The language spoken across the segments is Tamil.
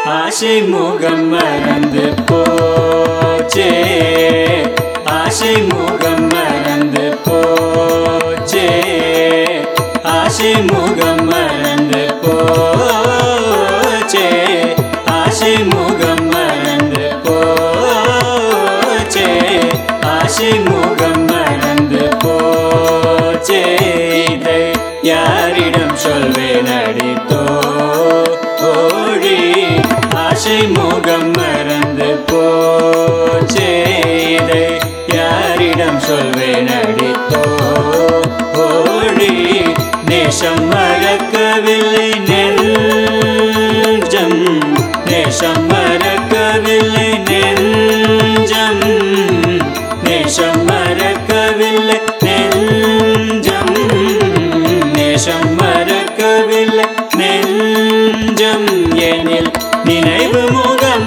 ஆசை முகம் மறந்து போச்சே ஆசை முகம் மறந்து போச்சே ஆசை முகம் மறந்து போச்சே ஆசை முகம் மறந்து போச்சே ஆசை முகம் மறந்து போச்சே இதை யாரிடம் சொல்வேன் அடித்தோ ஓடி ஆசை முகம் மறந்து போச்சே இதை யாரிடம் சொல்வேன் அடித்தோ ஓடி நேசம் மறக்கவில்லை நெஞ்சம் நேசம் மறக்கவில்லை நெஞ்சம் நேசம் மறக்கவில்லை நெஞ்சம் நேசம் மறக்கவில்லை நெஞ்சம் எனில் நினைவு முகம்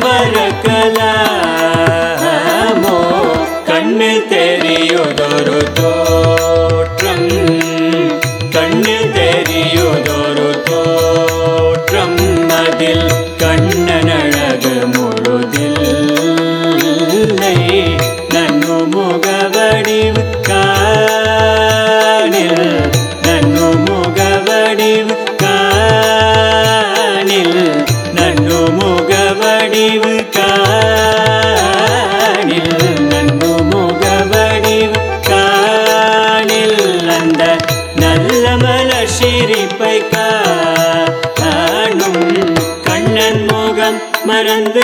மறக்கலாமோ கண்ணில் தெரியுதொரு தோற்றம் கண்ணில் தெரியுதொரு தோற்றம் அதில் கண்ணன் அழகு முழுதில்லை நன்னு முகவடிவு காணில் நன்னு முகவடிவு காணில் நன்னு முகவடிவு காணில் நன்னு முகவடிவு காணில் அந்த நல்ல மலர் சிரிப்பை காணும் கண்ணன் முகம் மறந்து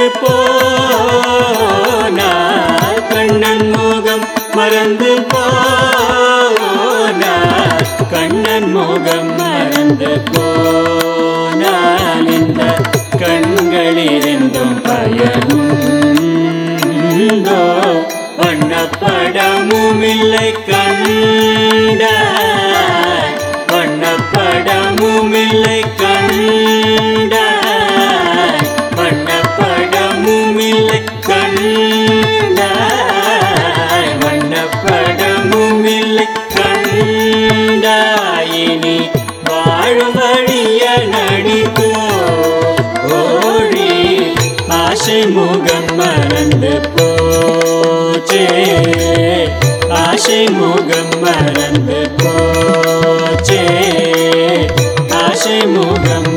போனார் கண்ணன் முகம் மறந்து போனார் கண்ணன் முகம் மறந்து போனால் இந்த கண்களிருந்தும் பயனுண்டோ வண்ணப்படமும் இல்லை கண்டாய் வண்ணப்படமும் இல்லை கண்டாய் வண்ணப்படமும் இல்லை கண்டாய் வண்ணப்படமும் இல்லை கண்டாயினி வாழும் வழிய நடித்தோ ஓடி ஆசை முகம் மறந்து போச்சே ஆசை முகம் மறந்து போச்சே ஆசை முகம்